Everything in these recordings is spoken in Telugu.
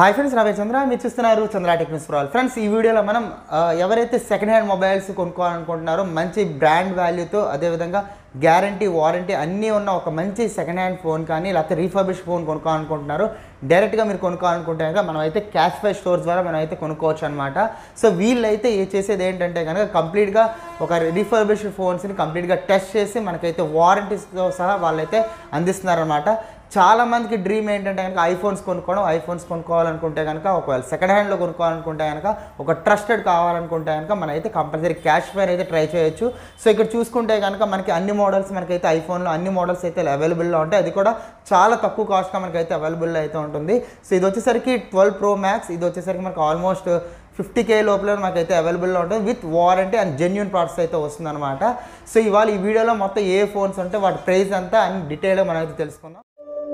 హాయ్ ఫ్రెండ్స్ రవి చంద్ర మీరు చూస్తున్నారు Chandra techniques for all friends ఈ వీడియోలో మనం ఆ, ఎవరైతే సెకండ్ హ్యాండ్ మొబైల్స్ కొనుక్కోవాలనుకుంటున్నారో మంచి బ్రాండ్ వాల్యూతో అదేవిధంగా గ్యారంటీ వారంటీ అన్నీ ఉన్న ఒక మంచి సెకండ్ హ్యాండ్ ఫోన్ కానీ లేకపోతే రీఫర్బిష్ ఫోన్ కొనుక్కోవాలనుకుంటున్నారు డైరెక్ట్గా మీరు కొనుక్కోవాలనుకుంటే కనుక మనం అయితే క్యాష్ పై స్టోర్స్ ద్వారా మనం అయితే కొనుక్కోవచ్చు అనమాట సో వీళ్ళైతే ఏ చేసేది ఏంటంటే కనుక కంప్లీట్గా ఒక రీఫర్బిష్ ఫోన్స్ని కంప్లీట్గా టెస్ట్ చేసి మనకైతే వారంటీస్తో సహా వాళ్ళైతే అందిస్తున్నారనమాట చాలా మందికి డ్రీమ్ ఏంటంటే కనుక ఐఫోన్స్ కొనుక్కోవడం ఐఫోన్స్ కొనుక్కోవాలనుకుంటే కనుక ఒకవేళ సెకండ్ హ్యాండ్లో కొనుక్కోవాలనుకుంటే కనుక ఒక ట్రస్టెడ్ కావాలనుకుంటే కనుక మనం అయితే కంపల్సరీ క్యాష్ ఫైర్ అయితే ట్రై చేయొచ్చు సో ఇక్కడ చూసుకుంటే కనుక మనకి అన్ని మోడల్స్ మనకైతే ఐఫోన్లో అన్ని మోడల్స్ అయితే అవైలబుల్లో ఉంటాయి అది కూడా చాలా తక్కువ కాస్ట్గా మనకైతే అవైలబుల్ అయితే ఉంటుంది సో ఇది వచ్చేసరికి ట్వెల్వ్ ప్రో మ్యాక్స్ ఇది వచ్చేసరికి మనకు ఆల్మోస్ట్ ఫిఫ్టీ కే లోపల మనకైతే అవైలబుల్లో ఉంటుంది with warranty and genuine parts అయితే వస్తుందన్నమాట సో ఇవాళ ఈ వీడియోలో మొత్తం ఏ ఫోన్స్ ఉంటే వాటి ప్రైస్ అంతా అన్ని డీటెయిల్గా మనం అయితే తెలుసుకుందాం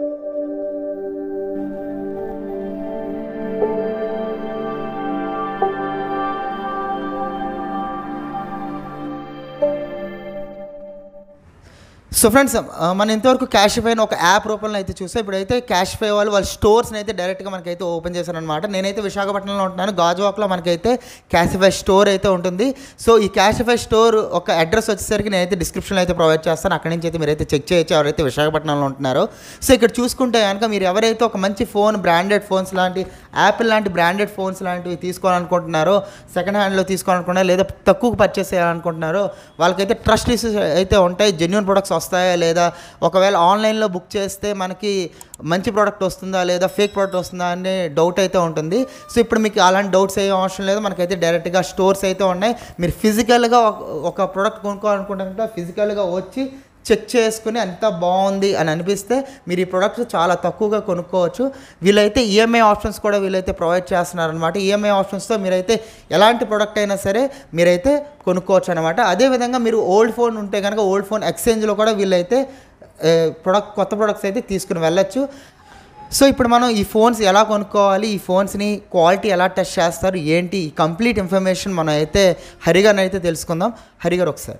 సో ఫ్రెండ్స్ మనం ఇంతవరకు క్యాషిఫై అని ఒక యాప్ రూపంలో అయితే చూస్తే ఇప్పుడైతే క్యాషిఫై వాళ్ళు వాళ్ళ స్టోర్స్ని అయితే డైరెక్ట్గా మనకైతే ఓపెన్ చేశారనమాట నేనైతే విశాఖపట్నంలో ఉంటున్నాను గాజువాక్లో మనకైతే క్యాషిఫై స్టోర్ అయితే ఉంటుంది సో ఈ క్యాషిఫై స్టోర్ ఒక అడ్రస్ వచ్చేసరికి నేనైతే డిస్క్రిప్షన్లో అయితే ప్రొవైడ్ చేస్తాను అక్కడి నుంచి అయితే మీరైతే చెక్ చేయొచ్చు ఎవరైతే విశాఖపట్నంలో ఉంటున్నారో సో ఇక్కడ చూసుకుంటే కనుక మీరు ఎవరైతే ఒక మంచి ఫోన్ బ్రాండెడ్ ఫోన్స్ లాంటి యాపిల్ లాంటి బ్రాండెడ్ ఫోన్స్ లాంటివి తీసుకోవాలనుకుంటున్నారో సెకండ్ హ్యాండ్లో తీసుకోవాలనుకుంటున్నారో లేదా తక్కువ పర్చేస్ చేయాలనుకుంటున్నారో వాళ్ళకైతే ట్రస్ట్ ఇష్యూస్ అయితే ఉంటాయి జెన్యున్ ప్రొడక్ట్స్ వస్తాయా లేదా ఒకవేళ ఆన్లైన్లో బుక్ చేస్తే మనకి మంచి ప్రోడక్ట్ వస్తుందా లేదా ఫేక్ ప్రోడక్ట్ వస్తుందా అనే డౌట్ అయితే ఉంటుంది సో ఇప్పుడు మీకు అలాంటి డౌట్స్ ఏం అవసరం లేదు మనకైతే డైరెక్ట్గా స్టోర్స్ అయితే ఉన్నాయి మీరు ఫిజికల్గా ఒక ప్రోడక్ట్ కొనుక్కోవాలనుకుంటే ఫిజికల్గా వచ్చి చెక్ చేసుకుని అంత బాగుంది అని అనిపిస్తే మీరు ఈ ప్రోడక్ట్స్ చాలా తక్కువగా కొనుక్కోవచ్చు వీళ్ళైతే ఈఎంఐ ఆప్షన్స్ కూడా వీళ్ళైతే ప్రొవైడ్ చేస్తున్నారనమాట ఈఎంఐ ఆప్షన్స్తో మీరైతే ఎలాంటి ప్రోడక్ట్ అయినా సరే మీరైతే కొనుక్కోవచ్చు అనమాట అదేవిధంగా మీరు ఓల్డ్ ఫోన్ ఉంటే కనుక ఓల్డ్ ఫోన్ ఎక్స్చేంజ్లో కూడా వీళ్ళైతే ప్రొడక్ట్ కొత్త ప్రొడక్ట్స్ అయితే తీసుకుని వెళ్ళొచ్చు సో ఇప్పుడు మనం ఈ ఫోన్స్ ఎలా కొనుక్కోవాలి ఈ ఫోన్స్ని క్వాలిటీ ఎలా టెస్ట్ చేస్తారు ఏంటి ఈ కంప్లీట్ ఇన్ఫర్మేషన్ మనం అయితే హరిగారిని అయితే తెలుసుకుందాం హరిగారు ఒకసారి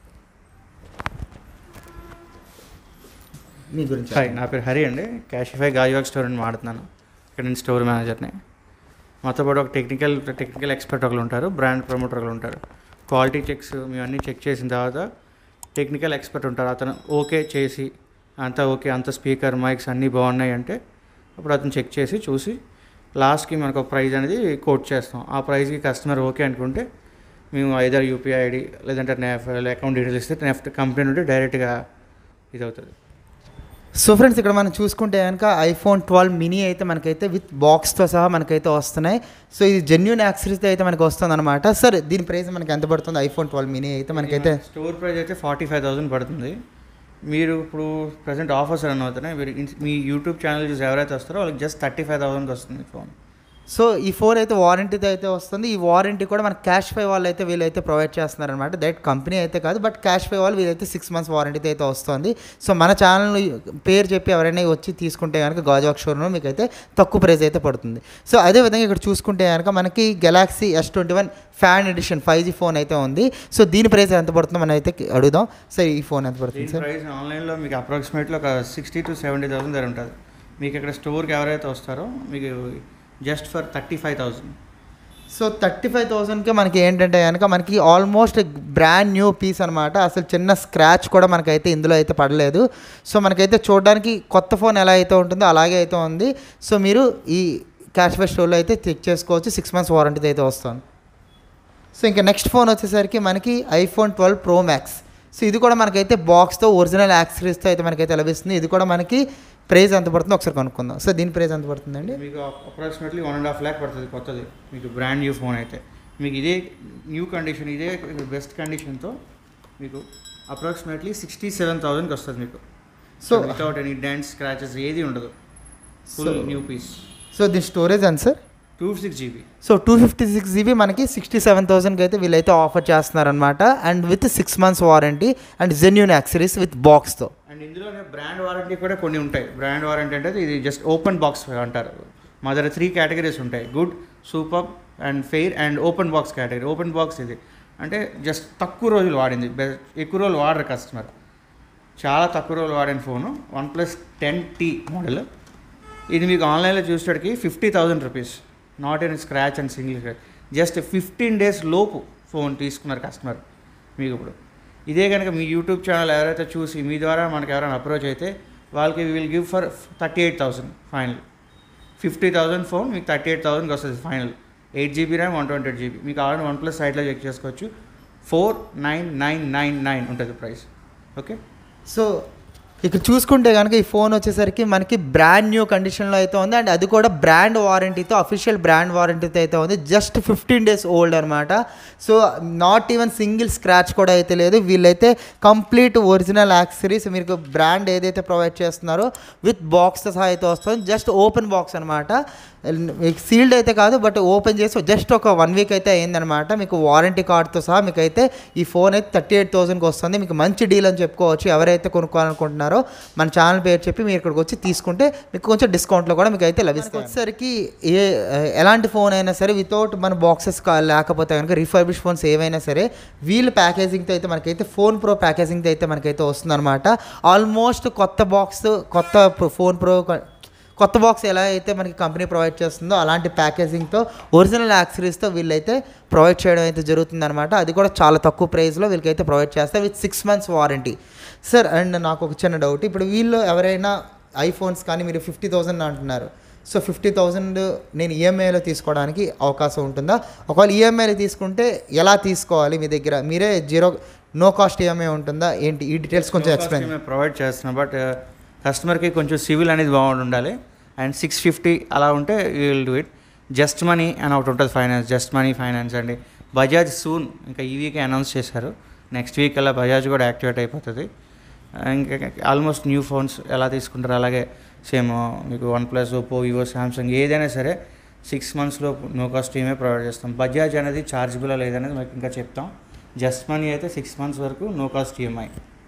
మీ గురించి హాయ్ నా పేరు హరి అండి క్యాషిఫై గాజువాక్ స్టోర్ అని మాడుతున్నాను ఇక్కడ నేను స్టోర్ మేనేజర్ని మాతో పాటు ఒక టెక్నికల్ టెక్నికల్ ఎక్స్పర్ట్ ఒకరు ఉంటారు బ్రాండ్ ప్రమోటర్ ఒకరు ఉంటారు క్వాలిటీ చెక్స్ మేము అన్నీ చెక్ చేసిన తర్వాత టెక్నికల్ ఎక్స్పర్ట్ ఉంటారు అతను ఓకే చేసి అంతా ఓకే అంత స్పీకర్ మైక్స్ అన్నీ బాగున్నాయి అంటే అప్పుడు అతను చెక్ చేసి చూసి లాస్ట్కి మనకు ఒక ప్రైజ్ అనేది కోట్ చేస్తాం ఆ ప్రైస్కి కస్టమర్ ఓకే అనుకుంటే మేము ఐదర్ యూపీఐ ఐడి లేదంటే నెఫ్ అకౌంట్ డీటెయిల్స్ ఇస్తే నెఫ్ట్ కంపెనీ నుండి డైరెక్ట్గా ఇది అవుతుంది సో ఫ్రెండ్స్ ఇక్కడ మనం చూసుకుంటే కనుక ఐఫోన్ ట్వెల్వ్ మినీ అయితే మనకైతే విత్ బాక్స్తో సహా మనకైతే వస్తున్నాయి సో ఇది జెన్యున్ యాక్సరీస్ అయితే మనకి వస్తుంది అనమాట సార్ దీని ప్రైస్ మనకి ఎంత పడుతుంది ఐఫోన్ ట్వెల్వ్ మినీ అయితే మనకైతే స్టోర్ ప్రైస్ అయితే ఫార్టీ ఫైవ్ థౌసండ్ పడుతుంది మీరు ఇప్పుడు ప్రజెంట్ ఆఫర్స్ రన్ అవుతున్నాయి మీరు ఇన్స్- మీ యూట్యూబ్ ఛానల్ చూసి ఎవరైతే వస్తారో వాళ్ళకి జస్ట్ థర్టీ ఫైవ్ థౌసండ్కి వస్తుంది ఫోన్ సో ఈ ఫోన్ అయితే వారంటీతో అయితే వస్తుంది ఈ వారంటీ కూడా మన క్యాష్ పే వాళ్ళు అయితే వీళ్ళైతే ప్రొవైడ్ చేస్తున్నారనమాట డైరెక్ట్ కంపెనీ అయితే కాదు బట్ క్యాష్ పే వాళ్ళు వీళ్ళైతే సిక్స్ మంత్స్ వారంటీతో అయితే వస్తుంది సో మన ఛానల్ పేరు చెప్పి ఎవరైనా వచ్చి తీసుకుంటే కనుక గాజువాక్ షోరూమ్ మీకు అయితే తక్కువ ప్రైస్ అయితే పడుతుంది సో అదేవిధంగా ఇక్కడ చూసుకుంటే కనుక మనకి Galaxy S twenty one fan edition five G phone అయితే ఉంది సో దీని ప్రైస్ ఎంత పడుతుందో మనం అయితే అడుగుదాం సార్ ఈ ఫోన్ ఎంత పడుతుంది దీని సార్ ప్రైస్ ఆన్లైన్లో మీకు అప్రాక్సిమేట్లీ ఒక సిక్స్టీ టు సెవెంటీ థౌసండ్ దగ్గర ఉంటుంది మీకు ఇక్కడ స్టోర్కి ఎవరైతే వస్తారో మీకు just for thirty five thousand so thirty five థౌసండ్కి మనకి ఏంటంటే కనుక మనకి ఆల్మోస్ట్ బ్రాండ్ న్యూ పీస్ అనమాట అసలు చిన్న స్క్రాచ్ కూడా మనకైతే ఇందులో అయితే పడలేదు సో మనకైతే చూడడానికి కొత్త ఫోన్ ఎలా అయితే ఉంటుందో అలాగే అయితే ఉంది సో మీరు ఈ క్యాష్ బ్యాక్ స్టోర్లో అయితే చెక్ చేసుకోవచ్చు సిక్స్ మంత్స్ వారంటీతో అయితే వస్తుంది సో ఇంకా నెక్స్ట్ ఫోన్ వచ్చేసరికి మనకి iPhone twelve pro max so ఇది కూడా మనకైతే బాక్స్తో ఒరిజినల్ యాక్సరీస్తో అయితే మనకైతే లభిస్తుంది ఇది కూడా మనకి ప్రైస్ ఎంత పడుతుందో ఒకసారి కనుక్కుందాం సో దీని ప్రైస్ ఎంత పడుతుందండి మీకు approximately one and half lakh పడుతుంది కొత్తది మీకు బ్రాండ్ న్యూ ఫోన్ అయితే మీకు ఇదే న్యూ కండిషన్ ఇదే బెస్ట్ కండిషన్తో మీకు అప్రాక్సిమేట్లీ సిక్స్టీ సెవెన్ థౌసండ్కి వస్తుంది మీకు so so without any dents scratches ఏది ఉండదు full So- new piece so దీని స్టోరేజ్ ఎంత sir two six GB so two fifty six GB మనకి సిక్స్టీ సెవెన్ థౌసండ్కి అయితే వీళ్ళైతే ఆఫర్ చేస్తున్నారనమాట and with six months warranty and genuine accessories with బాక్స్తో అండ్ ఇందులోనే బ్రాండ్ వారంటీ కూడా కొన్ని ఉంటాయి బ్రాండ్ వారంటీ అంటే ఇది జస్ట్ ఓపెన్ బాక్స్ అంటారు మా దగ్గర త్రీ కేటగిరీస్ ఉంటాయి good super and fair and open box category open box ఇది అంటే జస్ట్ తక్కువ రోజులు వాడింది బె- ఎక్కువ రోజులు వాడరు కస్టమర్ చాలా తక్కువ రోజులు వాడిన phone one plus ten T model ఇది మీకు ఆన్లైన్లో చూసేటికి fifty thousand rupees not in scratch and single scratch just fifteen days లోపు ఫోన్ తీసుకున్నారు కస్టమర్ మీకు ఇప్పుడు ఇదే కనుక మీ యూట్యూబ్ ఛానల్ ఎవరైతే చూసి మీ ద్వారా మనకు ఎవరైనా అప్రోచ్ అయితే వాళ్ళకి will give for thirty eight thousand final fifty thousand phone మీకు థర్టీ ఎయిట్ థౌసండ్కి వస్తుంది final eight GB RAM one twenty eight GB మీకు ఆల్రెడీ వన్ ప్లస్ సైట్లో చెక్ చేసుకోవచ్చు four nine nine nine nine ఉంటుంది ప్రైస్ ఓకే సో ఇక్కడ చూసుకుంటే కనుక ఈ ఫోన్ వచ్చేసరికి మనకి బ్రాండ్ న్యూ కండిషన్లో అయితే ఉంది అండ్ అది కూడా బ్రాండ్ వారంటీతో అఫీషియల్ బ్రాండ్ వారంటీతో అయితే ఉంది జస్ట్ ఫిఫ్టీన్ డేస్ ఓల్డ్ అనమాట so not even single scratch కూడా అయితే లేదు వీళ్ళైతే కంప్లీట్ ఒరిజినల్ యాక్సరీస్ మీకు బ్రాండ్ ఏదైతే ప్రొవైడ్ చేస్తున్నారో విత్ బాక్స్ సహా అయితే వస్తుంది జస్ట్ ఓపెన్ బాక్స్ అనమాట మీకు సీల్డ్ అయితే కాదు బట్ ఓపెన్ చేసి జస్ట్ ఒక వన్ వీక్ అయితే అయిందనమాట మీకు వారంటీ కార్డ్తో సహా మీకు అయితే ఈ ఫోన్ అయితే థర్టీ ఎయిట్ థౌసండ్కి వస్తుంది మీకు మంచి డీల్ అని చెప్పుకోవచ్చు ఎవరైతే కొనుక్కోవాలనుకుంటున్నారో మన ఛానల్ పేరు చెప్పి మీరు ఇక్కడికి వచ్చి తీసుకుంటే మీకు కొంచెం డిస్కౌంట్లో కూడా మీకు అయితే లభిస్తుంది వచ్చేసరికి ఏ ఎలాంటి ఫోన్ అయినా సరే వితౌట్ మన బాక్సెస్ లేకపోతే కనుక రిఫర్బిష్ ఫోన్స్ ఏవైనా సరే వీల్ ప్యాకేజింగ్తో అయితే మనకైతే ఫోన్ ప్రో ప్యాకేజింగ్తో అయితే మనకైతే వస్తుందన్నమాట ఆల్మోస్ట్ కొత్త బాక్స్ కొత్త ఫోన్ ప్రో కొత్త బాక్స్ ఎలా అయితే మనకి కంపెనీ ప్రొవైడ్ చేస్తుందో అలాంటి ప్యాకేజింగ్తో ఒరిజినల్ యాక్సరీస్తో వీళ్ళైతే ప్రొవైడ్ చేయడం అయితే జరుగుతుందన్నమాట అది కూడా చాలా తక్కువ ప్రైస్లో వీళ్ళకైతే ప్రొవైడ్ చేస్తారు with six months warranty sir and నాకు ఒక చిన్న డౌట్ ఇప్పుడు వీళ్ళు ఎవరైనా ఐఫోన్స్ కానీ మీరు ఫిఫ్టీ థౌజండ్ అంటున్నారు సో ఫిఫ్టీ థౌజండ్ నేను ఈఎంఐలో తీసుకోవడానికి అవకాశం ఉంటుందా ఒకవేళ ఈఎంఐలో తీసుకుంటే ఎలా తీసుకోవాలి మీ దగ్గర మీరే జీరో నో కాస్ట్ ఈఎంఐ ఉంటుందా ఏంటి ఈ డీటెయిల్స్ కొంచెం ఎక్స్ప్లెయిన్ మేము ప్రొవైడ్ చేస్తున్నాం బట్ కస్టమర్కి కొంచెం సివిల్ అనేది బాగుండి ఉండాలి అండ్ సిక్స్ ఫిఫ్టీ అలా ఉంటే you will do it just money అని ఒకటి ఉంటుంది ఫైనాన్స్ జస్ట్ మనీ ఫైనాన్స్ అండి బజాజ్ సూన్ ఇంకా ఈ వీక్ అనౌన్స్ చేశారు నెక్స్ట్ వీక్ అలా బజాజ్ కూడా యాక్టివేట్ అయిపోతుంది ఇంకా ఆల్మోస్ట్ న్యూ ఫోన్స్ ఎలా తీసుకుంటారు అలాగే సేమ్ మీకు one plus Oppo Vivo Samsung ఏదైనా సరే సిక్స్ మంత్స్లో నో కాస్ట్ ఈఎంఐ ప్రొవైడ్ చేస్తాం బజాజ్ అనేది చార్జబుల్ లేదనేది మీకు ఇంకా చెప్తాం జస్ట్ మనీ అయితే సిక్స్ మంత్స్ వరకు నో కాస్ట్ ఈఎంఐ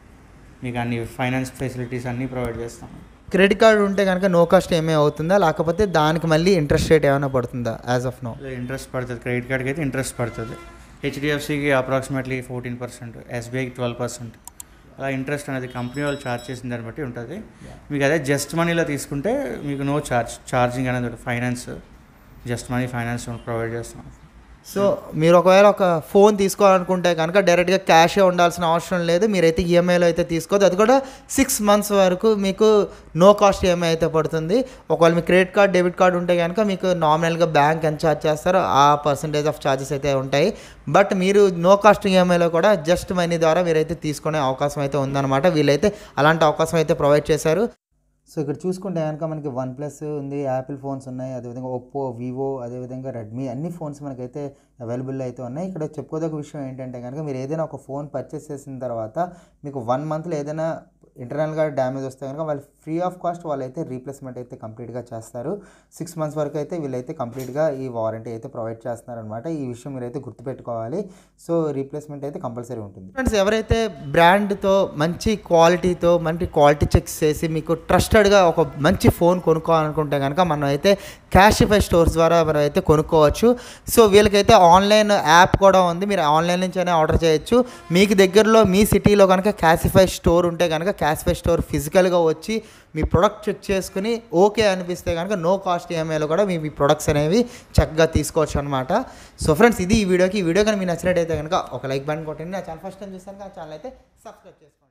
మీకు అన్ని ఫైనాన్స్ ఫెసిలిటీస్ అన్నీ ప్రొవైడ్ చేస్తాం క్రెడిట్ కార్డు ఉంటే కనుక నో కాస్ట్ ఏమీ అవుతుందా లేకపోతే దానికి మళ్ళీ ఇంట్రెస్ట్ రేట్ ఏమైనా పడుతుందా యాజ్ ఆఫ్ నో ఇంట్రెస్ట్ పడుతుంది క్రెడిట్ కార్డ్కి అయితే ఇంట్రెస్ట్ పడుతుంది హెచ్డిఎఫ్సికి అప్రాక్సిమేట్లీ ఫోర్టీన్ పర్సెంట్ ఎస్బీఐకి ట్వెల్వ్ పర్సెంట్ అలా ఇంట్రెస్ట్ అనేది కంపెనీ వాళ్ళు ఛార్జ్ చేసిన దాన్ని బట్టి ఉంటుంది మీకు అదే జస్ట్ మనీలో తీసుకుంటే మీకు నో ఛార్జ్ ఛార్జింగ్ అనేది ఉంటుంది finance just money finance provide చేస్తాం సో మీరు ఒకవేళ ఒక ఫోన్ తీసుకోవాలనుకుంటే కనుక డైరెక్ట్గా క్యాషే ఉండాల్సిన అవసరం లేదు మీరైతే ఈఎంఐలో అయితే తీసుకోవద్దు అది కూడా సిక్స్ మంత్స్ వరకు మీకు నో కాస్ట్ ఈఎంఐ అయితే పడుతుంది ఒకవేళ మీ క్రెడిట్ కార్డ్ డెబిట్ కార్డ్ ఉంటే కనుక మీకు నామినల్గా బ్యాంక్ ఎంత ఛార్జ్ చేస్తారో ఆ పర్సంటేజ్ ఆఫ్ ఛార్జెస్ అయితే ఉంటాయి బట్ మీరు నో కాస్ట్ ఈఎంఐలో కూడా జస్ట్ మనీ ద్వారా మీరైతే తీసుకునే అవకాశం అయితే ఉందన్నమాట వీళ్ళైతే అలాంటి అవకాశం అయితే ప్రొవైడ్ చేశారు సో ఇక్కడ చూసుకుంటే కనుక మనకి వన్ ప్లస్ ఉంది యాపిల్ ఫోన్స్ ఉన్నాయి అదేవిధంగా ఒప్పో వివో అదేవిధంగా రెడ్మీ అన్ని ఫోన్స్ మనకైతే అవైలబుల్ అయితే ఉన్నాయి ఇక్కడ చెప్పుకోదగ్గ విషయం ఏంటంటే కనుక మీరు ఏదైనా ఒక ఫోన్ పర్చేస్ చేసిన తర్వాత మీకు వన్ మంత్లో ఏదైనా ఇంటర్నల్గా డ్యామేజ్ వస్తే కనుక వాళ్ళు ఫ్రీ ఆఫ్ కాస్ట్ వాళ్ళైతే రీప్లేస్మెంట్ అయితే కంప్లీట్గా చేస్తారు సిక్స్ మంత్స్ వరకు అయితే వీళ్ళైతే కంప్లీట్గా ఈ వారంటీ అయితే ప్రొవైడ్ చేస్తున్నారనమాట ఈ విషయం మీరైతే గుర్తుపెట్టుకోవాలి సో రీప్లేస్మెంట్ అయితే కంపల్సరీ ఉంటుంది ఫ్రెండ్స్ ఎవరైతే బ్రాండ్తో మంచి క్వాలిటీతో మంచి క్వాలిటీ చెక్స్ చేసి మీకు ట్రస్టెడ్గా ఒక మంచి ఫోన్ కొనుక్కోవాలనుకుంటే కనుక మనం అయితే క్యాషిఫై స్టోర్స్ ద్వారా మనం అయితే కొనుక్కోవచ్చు సో వీళ్ళకైతే ఆన్లైన్ యాప్ కూడా ఉంది మీరు ఆన్లైన్ నుంచి అయినా ఆర్డర్ చేయొచ్చు మీకు దగ్గరలో మీ సిటీలో కనుక క్యాసిఫై స్టోర్ ఉంటే కనుక క్యాసిఫై స్టోర్ ఫిజికల్గా వచ్చి మీ ప్రొడక్ట్ చెక్ చేసుకుని ఓకే అనిపిస్తే కనుక నో కాస్ట్ ఈఎంఐలో కూడా మీ మీ ప్రొడక్ట్స్ అనేవి చక్కగా తీసుకోవచ్చు అనమాట సో ఫ్రెండ్స్ ఇది ఈ వీడియోకి ఈ వీడియో కానీ మీకు నచ్చినట్టయితే కనుక ఒక లైక్ బటన్ కొట్టండి నా ఛానల్ ఫస్ట్ టైం చూస్తాను ఆ ఛానల్ అయితే సబ్స్క్రైబ్ చేసుకోండి